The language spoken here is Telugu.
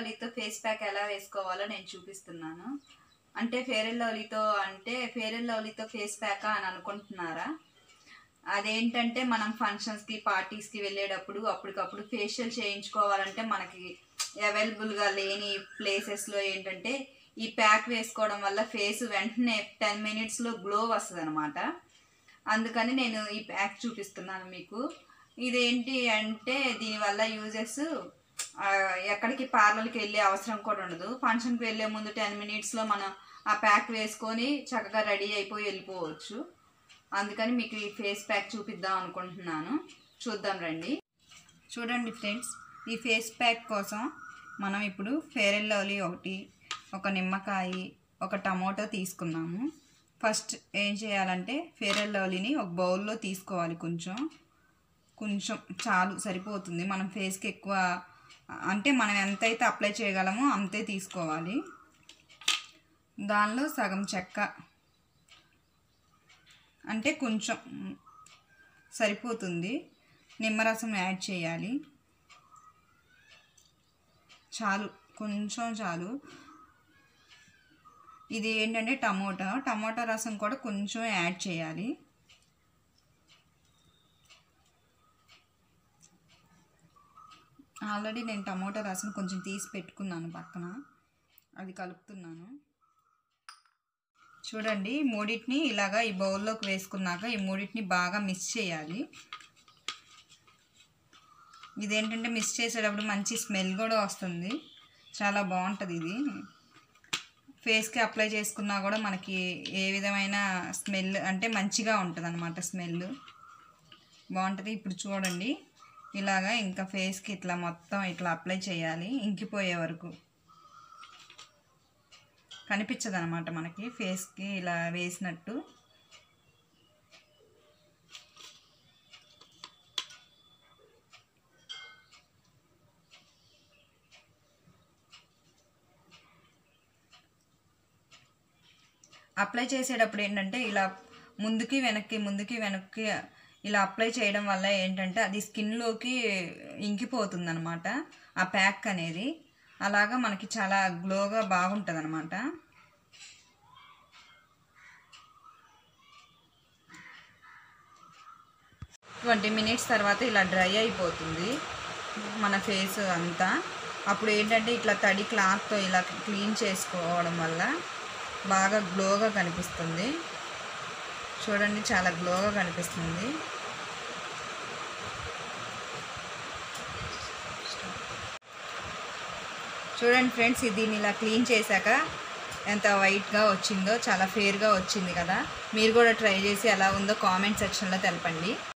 లవ్లీతో ఫేస్ ప్యాక్ ఎలా వేసుకోవాలో నేను చూపిస్తున్నాను అంటే ఫేర్ అండ్ లవ్లీతో అంటే ఫేర్ అండ్ లవ్లీతో ఫేస్ ప్యాకా అని అనుకుంటున్నారా అదేంటంటే మనం ఫంక్షన్స్కి పార్టీస్కి వెళ్ళేటప్పుడు అప్పటికప్పుడు ఫేషియల్ చేయించుకోవాలంటే మనకి అవైలబుల్గా లేని ప్లేసెస్లో ఏంటంటే ఈ ప్యాక్ వేసుకోవడం వల్ల ఫేస్ వెంటనే టెన్ మినిట్స్లో గ్లో వస్తుంది అనమాట అందుకని నేను ఈ ప్యాక్ చూపిస్తున్నాను మీకు ఇదేంటి అంటే దీనివల్ల యూజెస్ ఎక్కడికి పార్లర్కి వెళ్ళే అవసరం కూడా ఉండదు ఫంక్షన్కి వెళ్ళే ముందు టెన్ మినిట్స్లో మనం ఆ ప్యాక్ వేసుకొని చక్కగా రెడీ అయిపోయి వెళ్ళిపోవచ్చు అందుకని మీకు ఈ ఫేస్ ప్యాక్ చూపిద్దాం అనుకుంటున్నాను చూద్దాం రండి చూడండి ఫ్రెండ్స్ ఈ ఫేస్ ప్యాక్ కోసం మనం ఇప్పుడు ఫేర్ అండ్ లవ్లీ ఒకటి ఒక నిమ్మకాయ ఒక టమోటో తీసుకున్నాము ఫస్ట్ ఏం చేయాలంటే ఫేర్ అండ్ లవ్లీని ఒక బౌల్లో తీసుకోవాలి కొంచెం కొంచెం చాలు సరిపోతుంది మనం ఫేస్కి ఎక్కువ అంటే మనం ఎంతైతే అప్లై చేయగలమో అంతే తీసుకోవాలి దానిలో సగం చెక్క అంటే కొంచెం సరిపోతుంది నిమ్మరసం యాడ్ చేయాలి చాలు కొంచెం చాలు ఇది ఏంటంటే టమోటా టమోటా రసం కూడా కొంచెం యాడ్ చేయాలి ఆల్రెడీ నేను టమోటా రసం కొంచెం తీసి పెట్టుకున్నాను పక్కన అది కలుపుతున్నాను చూడండి మూడింటిని ఇలాగా ఈ బౌల్లోకి వేసుకున్నాక ఈ మూడింటిని బాగా మిక్స్ చేయాలి ఇదేంటంటే మిక్స్ చేసేటప్పుడు మంచి స్మెల్ కూడా వస్తుంది చాలా బాగుంటుంది ఇది ఫేస్కి అప్లై చేసుకున్నా కూడా మనకి ఏ విధమైన స్మెల్ అంటే మంచిగా ఉంటుంది అనమాట స్మెల్ బాగుంటుంది ఇప్పుడు చూడండి ఇలాగా ఇంకా ఫేస్కి ఇట్లా మొత్తం ఇట్లా అప్లై చేయాలి ఇంకిపోయే వరకు కనిపించదు అనమాట మనకి ఫేస్కి ఇలా వేసినట్టు అప్లై చేసేటప్పుడు ఏంటంటే ఇలా ముందుకి వెనక్కి ముందుకి వెనక్కి ఇలా అప్లై చేయడం వల్ల ఏంటంటే అది స్కిన్లోకి ఇంకిపోతుంది అనమాట ఆ ప్యాక్ అనేది అలాగా మనకి చాలా గ్లోగా బాగుంటుంది అనమాట ట్వంటీ మినిట్స్ తర్వాత ఇలా డ్రై అయిపోతుంది మన ఫేస్ అంతా అప్పుడు ఏంటంటే ఇట్లా తడి క్లాత్తో ఇలా క్లీన్ చేసుకోవడం వల్ల బాగా గ్లోగా కనిపిస్తుంది చూడండి చాలా గ్లోగా కనిపిస్తుంది చూడండి ఫ్రెండ్స్ ఇది దీన్ని ఇలా క్లీన్ చేశాక ఎంత వైట్గా వచ్చిందో చాలా ఫేర్గా వచ్చింది కదా మీరు కూడా ట్రై చేసి ఎలా ఉందో కామెంట్ సెక్షన్లో తెలపండి